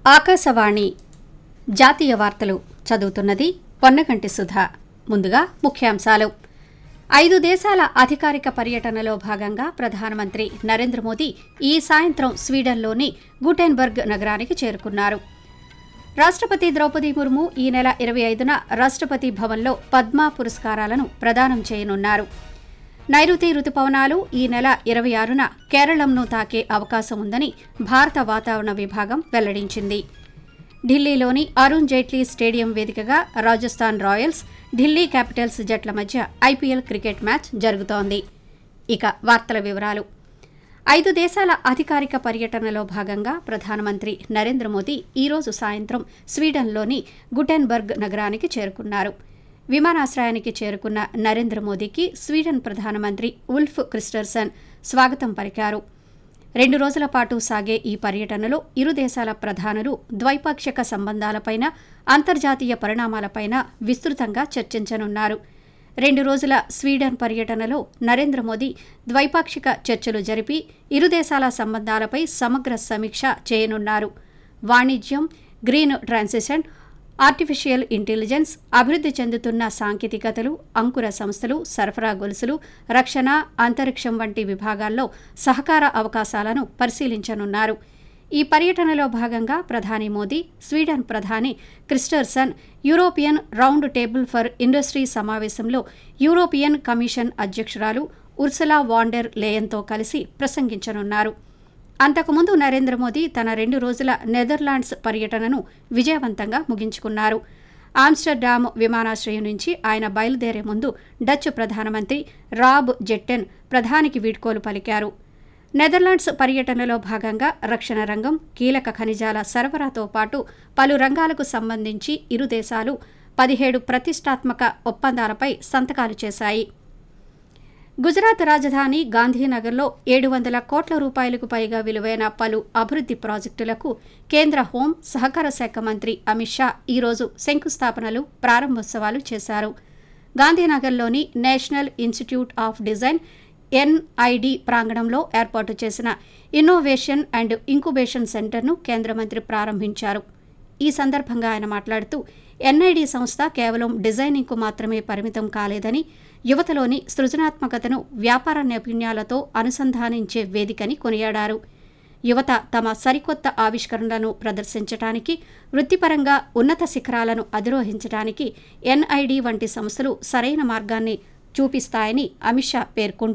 ఆకాశవాణి జాతీయ వార్తలు చదువుతున్నది పొన్నగంటి సుధ ముందుగా ముఖ్యాంశాలు ఐదు దేశాల అధికారిక పర్యటనలో భాగంగా ప్రధానమంత్రి నరేంద్ర మోదీ ఈ సాయంత్రం స్వీడన్లోని గుటెన్బర్గ్ నగరానికి చేరుకున్నారు రాష్ట్రపతి ద్రౌపది ముర్ము ఈ నెల ఇరవై ఐదున రాష్ట్రపతి భవన్లో పద్మ పురస్కారాలను ప్రదానం చేయనున్నారు నైరుతి రుతుపవనాలు ఈ నెల ఇరవై ఆరున కేరళంను తాకే అవకాశం ఉందని భారత వాతావరణ విభాగం వెల్లడించింది ఢిల్లీలోని అరుణ్ జైట్లీ స్టేడియం వేదికగా రాజస్థాన్ రాయల్స్ ఢిల్లీ క్యాపిటల్స్ జట్ల మధ్య ఐపీఎల్ క్రికెట్ మ్యాచ్ జరుగుతోంది ఇక వార్తల వివరాలు ఐదు దేశాల అధికారిక పర్యటనలో భాగంగా ప్రధానమంత్రి నరేంద్ర మోదీ ఈరోజు సాయంత్రం స్వీడన్లోని గుటెన్బర్గ్ నగరానికి చేరుకున్నారు విమానాశ్రయానికి చేరుకున్న నరేంద్ర మోదీకి స్వీడన్ ప్రధానమంత్రి ఉల్ఫ్ క్రిస్టర్సన్ స్వాగతం పలికారు రెండు రోజుల పాటు సాగే ఈ పర్యటనలో ఇరు దేశాల ప్రధానులు ద్వైపాక్షిక సంబంధాలపైన అంతర్జాతీయ పరిణామాలపైన విస్తృతంగా చర్చించనున్నారు రెండు రోజుల స్వీడన్ పర్యటనలో నరేంద్ర మోదీ ద్వైపాక్షిక చర్చలు జరిపి ఇరు దేశాల సంబంధాలపై సమగ్ర సమీక్ష చేయనున్నారు వాణిజ్యం గ్రీన్ ట్రాన్సిషన్ ఆర్టిఫిషియల్ ఇంటెలిజెన్స్ అభివృద్ధి చెందుతున్న సాంకేతికతలు అంకుర సంస్థలు సరఫరా గొలుసులు రక్షణ అంతరిక్షం వంటి విభాగాల్లో సహకార అవకాశాలను పరిశీలించనున్నారు ఈ పర్యటనలో భాగంగా ప్రధాని మోదీ స్వీడన్ ప్రధాని Kristersson European round table for industry సమావేశంలో యూరోపియన్ కమిషన్ అధ్యక్షురాలు ఉర్సలా వాండెర్ లేయన్తో కలిసి ప్రసంగించనున్నారు అంతకుముందు నరేంద్ర మోదీ తన రెండు రోజుల నెదర్లాండ్స్ పర్యటనను విజయవంతంగా ముగించుకున్నారు ఆమ్స్టర్డామ్ విమానాశ్రయం నుంచి ఆయన బయలుదేరే ముందు డచ్ ప్రధానమంత్రి రాబ్ జెట్టెన్ ప్రధానికి వీడ్కోలు పలికారు నెదర్లాండ్స్ పర్యటనలో భాగంగా రక్షణ రంగం కీలక ఖనిజాల సరఫరాతో పాటు పలు రంగాలకు సంబంధించి ఇరు దేశాలు పదిహేడు ప్రతిష్టాత్మక ఒప్పందాలపై సంతకాలు చేశాయి గుజరాత్ రాజధాని గాంధీనగర్లో ఏడు వందల కోట్ల రూపాయలకు పైగా విలువైన పలు అభివృద్ధి ప్రాజెక్టులకు కేంద్ర హోం సహకార శాఖ మంత్రి అమిత్ షా ఈరోజు శంకుస్థాపనలు ప్రారంభోత్సవాలు చేశారు గాంధీనగర్లోని national institute of design NID ప్రాంగణంలో ఏర్పాటు చేసిన ఇన్నోవేషన్ అండ్ ఇంకుబేషన్ సెంటర్ను కేంద్ర మంత్రి ప్రారంభించారు ఈ సందర్భంగా ఆయన మాట్లాడుతూ ఎన్ఐడి సంస్థ కేవలం డిజైనింగ్కు మాత్రమే పరిమితం కాలేదని యువతలోని సృజనాత్మకతను వ్యాపార నైపుణ్యాలతో అనుసంధానించే వేదికని కొనియాడారు యువత తమ సరికొత్త ఆవిష్కరణలను ప్రదర్శించడానికి వృత్తిపరంగా ఉన్నత శిఖరాలను అధిరోహించడానికి ఎన్ఐడి వంటి సంస్థలు సరైన మార్గాన్ని చూపిస్తాయని అమిత్ షా పేర్కొంటూ